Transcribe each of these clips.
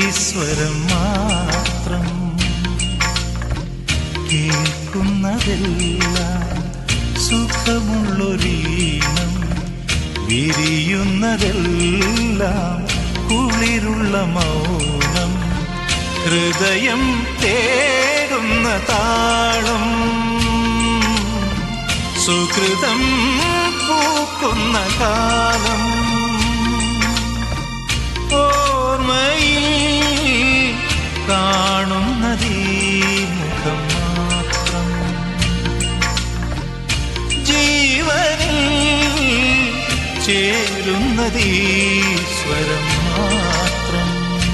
സ്വരം മാത്രം കേൾക്കുന്നതെല്ലാം സുഖമുള്ളൊരീണം വിരിയുന്നതെല്ലാം കുളിരുള്ള മൗനം ഹൃദയം തേടുന്ന താളം സുഹൃതം പൂക്കുന്ന കാലം ഓർമ്മയിൽ കാണുന്നതീ മുഖം മാത്രം ജീവനിൽ ചേരുന്നതീ സ്വരം മാത്രം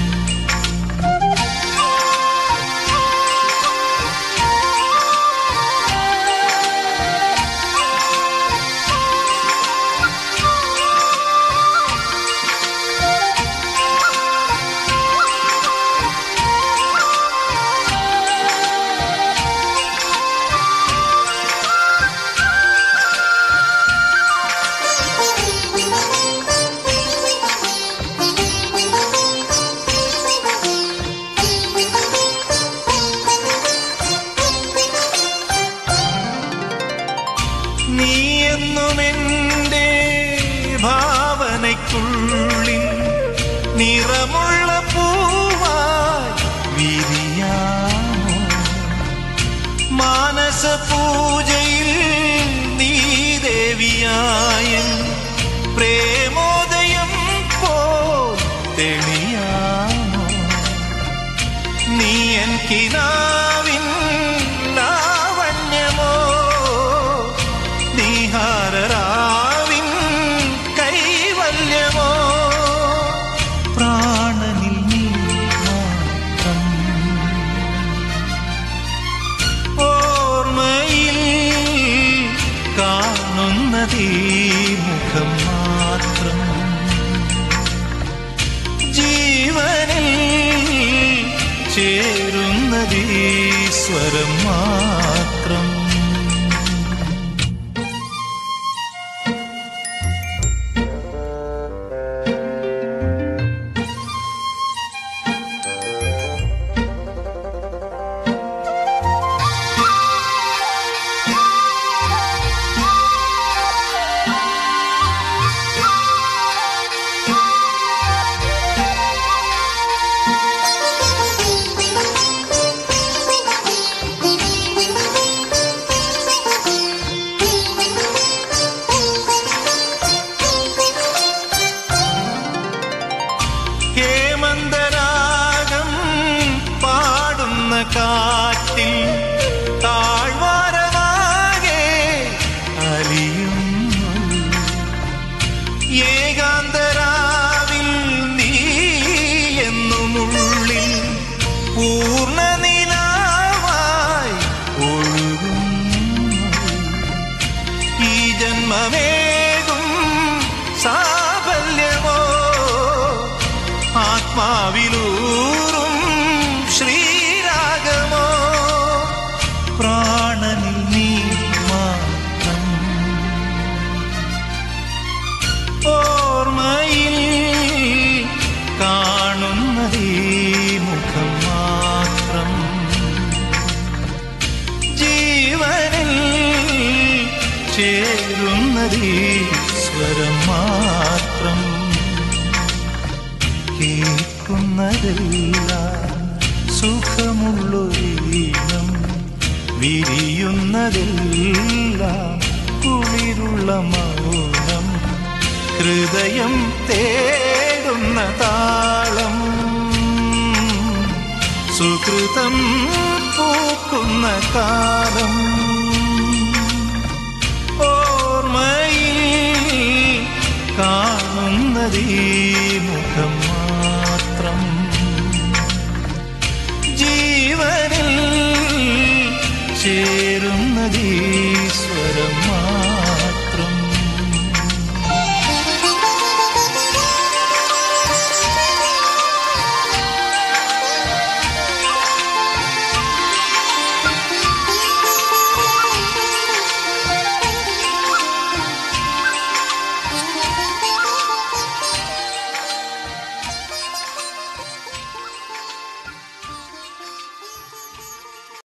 നീ എന്നും എൻ്റെ ഭാവനയ്ക്കുള്ളിൽ നിറമുള്ള പൂവായി വിരിയാമോ മാനസ പൂജയിൽ നീ ദേവിയായ പ്രേമോദയം പോ തെളിയാമോ നീ എൻ കിനാവിൻ ലാവണ്യമോ നീഹാരരാവിൻ കൈവല്യമോ പ്രാണനിൽ നീ മാത്രം ഓർമ്മയിൽ കാണുന്നതീ മുഖം മാത്രം ജീവനിൽ ചേരുന്നതീ സ്വരം മാത്രം ഹേമന്തരാഗം പാടുന്ന കാറ്റിൽ താഴ്വാരമാകെ അലിയുന്നു ഏകാന്തരാവിൽ നീ എന്നുമുള്ളിൽ പൂർണ്ണ നിലാവായി ഒഴുകുന്നു ഈ ജന്മമേകും സാഫല്യമോ ആത്മാവിലൂറും ശ്രീരാഗമോ പ്രാണനിൽ നീ മാത്രം ഓർമ്മയിൽ കാണുന്നതീ മുഖം മാത്രം ജീവനിൽ ചേരുന്നതീ സ്വരം മാത്രം കേൾക്കുന്നതെല്ലാം സുഖമുള്ളൊരീണം വിരിയുന്നതെല്ലാം കുളിരുള്ള മൗനം ഹൃദയം തേടുന്ന താളം സുഹൃതം പൂക്കുന്ന കാലം ഓർമ്മയിൽ കാണുന്നതീ മുഖം മാത്രം ജീവനിൽ ചേരുന്നതീ